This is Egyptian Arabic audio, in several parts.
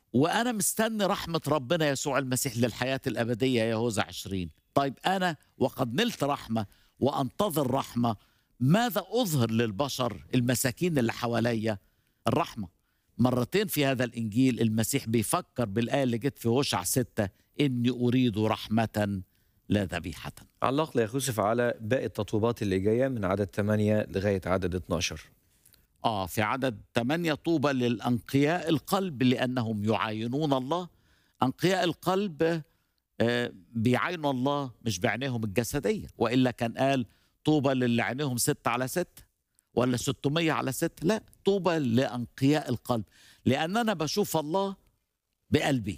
وانا مستني رحمه ربنا يسوع المسيح للحياه الابديه يهوذا 20 طيب انا وقد نلت رحمه وانتظر رحمه ماذا اظهر للبشر المساكين اللي حواليا الرحمه مرتين في هذا الانجيل المسيح بيفكر بالايه اللي جت في هوشع ستة اني اريد رحمه لا ذبيحه علق لي يا يوسف على باقي التطويبات اللي جايه من عدد 8 لغايه عدد 12 اه في عدد 8 طوبى للانقياء القلب لانهم يعاينون الله انقياء القلب آه، بيعاينوا الله مش بعينيهم الجسديه والا كان قال طوبى للي عينيهم ستة على ستة ولا 600 على ستة لا طوبى لانقياء القلب لان انا بشوف الله بقلبي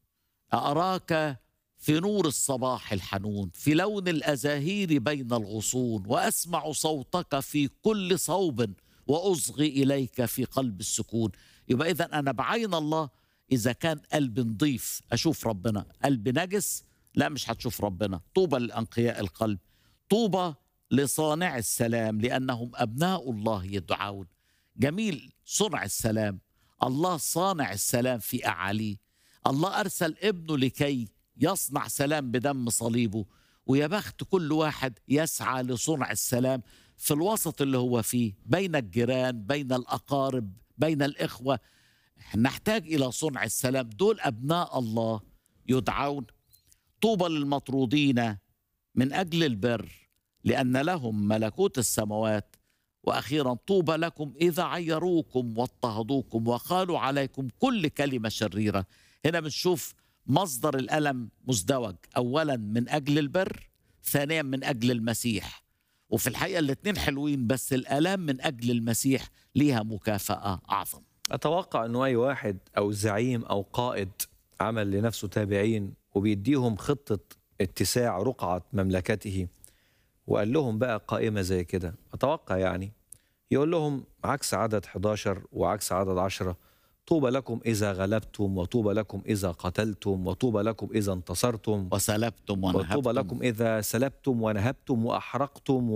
اراك في نور الصباح الحنون في لون الازاهير بين الغصون واسمع صوتك في كل صوب واصغي اليك في قلب السكون يبقى اذا انا بعين الله اذا كان قلب نضيف اشوف ربنا قلب نجس لا مش هتشوف ربنا طوبى لانقياء القلب طوبى لصانع السلام لانهم ابناء الله يدعون جميل صنع السلام الله صانع السلام في اعاليه الله ارسل ابنه لكي يصنع سلام بدم صليبه ويا بخت كل واحد يسعى لصنع السلام في الوسط اللي هو فيه بين الجيران بين الاقارب بين الاخوه نحتاج الى صنع السلام دول ابناء الله يدعون طوبى للمطرودين من اجل البر لان لهم ملكوت السماوات واخيرا طوبى لكم اذا عيروكم واضطهدوكم وقالوا عليكم كل كلمه شريره هنا بنشوف مصدر الالم مزدوج اولا من اجل البر ثانيا من اجل المسيح وفي الحقيقه الاثنين حلوين بس الالام من اجل المسيح ليها مكافاه اعظم اتوقع انه اي واحد او زعيم او قائد عمل لنفسه تابعين وبيديهم خطه اتساع رقعه مملكته وقال لهم بقى قائمه زي كده اتوقع يعني يقول لهم عكس عدد 11 وعكس عدد 10 طوبى لكم اذا غلبتم وطوبى لكم اذا قتلتم وطوبى لكم اذا انتصرتم وسلبتم ونهبتم وطوبى لكم إذا سلبتم ونهبتم وأحرقتم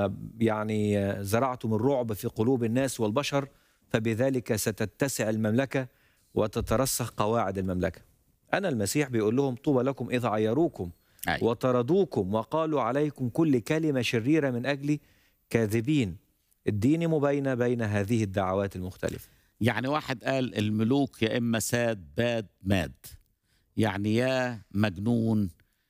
ويعني زرعتم الرعب في قلوب الناس والبشر فبذلك ستتسع المملكة وتترسخ قواعد المملكة أنا المسيح بيقول لهم طوبى لكم إذا عيروكم أيوة. وطردوكم وقالوا عليكم كل كلمة شريرة من أجل كاذبين اديني مبينة بين هذه الدعوات المختلفة يعني واحد قال الملوك يا اما ساد باد ماد يعني يا مجنون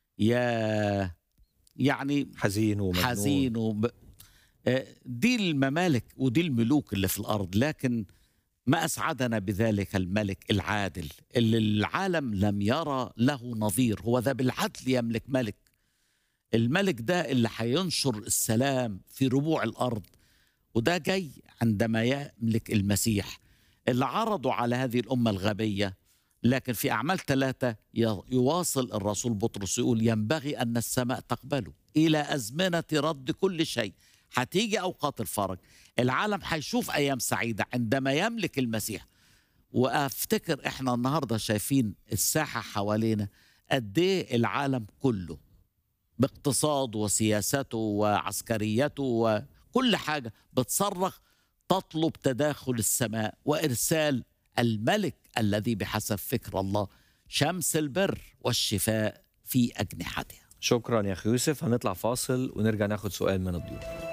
يا يعني حزين ومجنون حزين وب... آه، دي الممالك ودي الملوك اللي في الارض لكن ما اسعدنا بذلك الملك العادل اللي العالم لم يرى له نظير هو ذا بالعدل يملك ملك الملك ده اللي هينشر السلام في ربوع الارض وده جاي عندما يملك المسيح اللي عرضوا على هذه الامه الغبيه لكن في اعمال ثلاثه ي- يواصل الرسول بطرس يقول ينبغي ان السماء تقبله الى ازمنه رد كل شيء هتيجي اوقات الفرج العالم هيشوف ايام سعيده عندما يملك المسيح وافتكر احنا النهارده شايفين الساحه حوالينا قد ايه العالم كله باقتصاده وسياسته وعسكريته وكل حاجه بتصرخ تطلب تداخل السماء وارسال الملك الذي بحسب فكر الله شمس البر والشفاء في اجنحتها شكرا يا أخي يوسف هنطلع فاصل ونرجع ناخد سؤال من الضيوف